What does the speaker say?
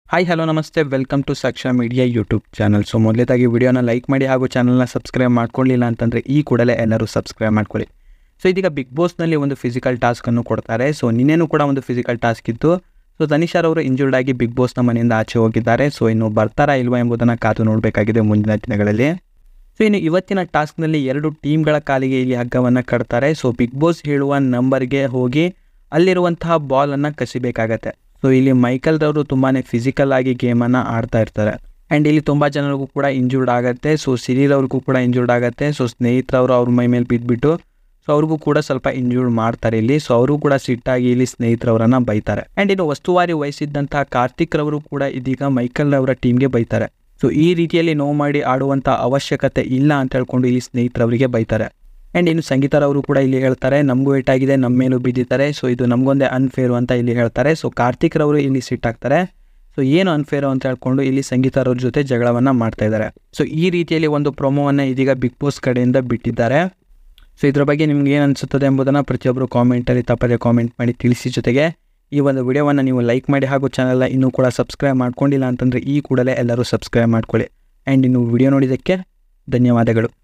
hi hello ನಮಸ್ತೆ welcome to Saksha media YouTube channel so ಮೊದಲೇದಾಗಿ ವಿಡಿಯೋನ ಲೈಕ್ ಮಾಡಿ ಹಾಗೂ ಚಾನಲ್ನ ಸಬ್ಸ್ಕ್ರೈಬ್ ಮಾಡ್ಕೊಳ್ಳಿಲ್ಲ ಅಂತಂದರೆ ಈ ಕೂಡಲೇ ಎಲ್ಲರೂ ಸಬ್ಸ್ಕ್ರೈಬ್ ಮಾಡ್ಕೊಳ್ಳಿ ಸೊ ಇದೀಗ ಬಿಗ್ ಬಾಸ್ನಲ್ಲಿ ಒಂದು ಫಿಸಿಕಲ್ ಟಾಸ್ಕನ್ನು ಕೊಡ್ತಾರೆ ಸೊ ನಿನ್ನೇನು ಕೂಡ ಒಂದು ಫಿಸಿಕಲ್ ಟಾಸ್ಕ್ ಇತ್ತು ಸೊ ತನಿಷಾರ್ ಅವರು ಇಂಜೂರ್ಡ್ ಆಗಿ ಬಿಗ್ ಬಾಸ್ನ ಮನೆಯಿಂದ ಆಚೆ ಹೋಗಿದ್ದಾರೆ ಸೊ ಇನ್ನು ಬರ್ತಾರಾ ಇಲ್ವಾ ಎಂಬುದನ್ನು ಕಾದು ನೋಡಬೇಕಾಗಿದೆ ಮುಂದಿನ ದಿನಗಳಲ್ಲಿ ಸೊ ಇನ್ನು ಇವತ್ತಿನ ಟಾಸ್ಕ್ನಲ್ಲಿ ಎರಡು ಟೀಮ್ಗಳ ಕಾಲಿಗೆ ಇಲ್ಲಿ ಹಗ್ಗವನ್ನು ಕಟ್ತಾರೆ ಸೊ ಬಿಗ್ ಬಾಸ್ ಹೇಳುವ ನಂಬರ್ಗೆ ಹೋಗಿ ಅಲ್ಲಿರುವಂತಹ ಬಾಲನ್ನು ಕಸಿಬೇಕಾಗತ್ತೆ ಸೊ ಇಲ್ಲಿ ಮೈಕಲ್ ರವರು ತುಂಬಾ ಫಿಸಿಕಲ್ ಆಗಿ ಗೇಮನ್ನು ಆಡ್ತಾ ಇರ್ತಾರೆ ಆ್ಯಂಡ್ ಇಲ್ಲಿ ತುಂಬ ಜನರಿಗೂ ಕೂಡ ಇಂಜೂರ್ಡ್ ಆಗುತ್ತೆ ಸೊ ಸಿರಿಲ್ ಅವ್ರಿಗೂ ಕೂಡ ಇಂಜೂರ್ಡ್ ಆಗುತ್ತೆ ಸೊ ಸ್ನೇಹಿತರವರು ಅವ್ರ ಮೈ ಮೇಲೆ ಬಿದ್ದುಬಿಟ್ಟು ಸೊ ಅವ್ರಿಗೂ ಕೂಡ ಸ್ವಲ್ಪ ಇಂಜೂರ್ಡ್ ಮಾಡ್ತಾರೆ ಇಲ್ಲಿ ಸೊ ಅವರು ಕೂಡ ಸಿಟ್ಟಾಗಿ ಇಲ್ಲಿ ಸ್ನೇಹಿತರವರನ್ನ ಬೈತಾರೆ ಆ್ಯಂಡ್ ಇನ್ನು ವಸ್ತುವಾರಿ ವಹಿಸಿದ್ದಂತಹ ಕಾರ್ತಿಕ್ ರವರು ಕೂಡ ಇದೀಗ ಮೈಕಲ್ ಅವರ ಟೀಮ್ಗೆ ಬೈತಾರೆ ಸೊ ಈ ರೀತಿಯಲ್ಲಿ ನೋವು ಮಾಡಿ ಆಡುವಂಥ ಅವಶ್ಯಕತೆ ಇಲ್ಲ ಅಂತ ಹೇಳ್ಕೊಂಡು ಇಲ್ಲಿ ಸ್ನೇಹಿತರವರಿಗೆ ಬೈತಾರೆ ಆ್ಯಂಡ್ ಇನ್ನು ಸಂಗೀತರವರು ಕೂಡ ಇಲ್ಲಿ ಹೇಳ್ತಾರೆ ನಮಗೂ ಏಟಾಗಿದೆ ನಮ್ಮ ಮೇಲೂ ಬಿದ್ದಿದ್ದಾರೆ ಸೊ ಇದು ನಮಗೊಂದೇ ಅನ್ಫೇರು ಅಂತ ಇಲ್ಲಿ ಹೇಳ್ತಾರೆ ಸೊ ಕಾರ್ತಿಕ್ ರವರು ಇಲ್ಲಿ ಸಿಟ್ಟಾಗ್ತಾರೆ ಸೊ ಏನು ಅನ್ಫೇರು ಅಂತ ಹೇಳ್ಕೊಂಡು ಇಲ್ಲಿ ಸಂಗೀತರವ್ರ ಜೊತೆ ಜಗಳವನ್ನು ಮಾಡ್ತಾ ಇದ್ದಾರೆ ಸೊ ಈ ರೀತಿಯಲ್ಲಿ ಒಂದು ಪ್ರೊಮೋವನ್ನು ಇದೀಗ ಬಿಗ್ ಬಾಸ್ ಕಡೆಯಿಂದ ಬಿಟ್ಟಿದ್ದಾರೆ ಸೊ ಇದ್ರ ಬಗ್ಗೆ ನಿಮ್ಗೆ ಏನು ಅನಿಸುತ್ತದೆ ಎಂಬುದನ್ನು ಪ್ರತಿಯೊಬ್ಬರು ಕಾಮೆಂಟಲ್ಲಿ ತಪ್ಪದೆ ಕಾಮೆಂಟ್ ಮಾಡಿ ತಿಳಿಸಿ ಜೊತೆಗೆ ಈ ಒಂದು ವಿಡಿಯೋವನ್ನು ನೀವು ಲೈಕ್ ಮಾಡಿ ಹಾಗೂ ಚಾನಲ್ನ ಇನ್ನೂ ಕೂಡ ಸಬ್ಸ್ಕ್ರೈಬ್ ಮಾಡ್ಕೊಂಡಿಲ್ಲ ಅಂತಂದರೆ ಈ ಕೂಡಲೇ ಎಲ್ಲರೂ ಸಬ್ಸ್ಕ್ರೈಬ್ ಮಾಡ್ಕೊಳ್ಳಿ ಆ್ಯಂಡ್ ಇನ್ನು ವಿಡಿಯೋ ನೋಡಿದ್ದಕ್ಕೆ ಧನ್ಯವಾದಗಳು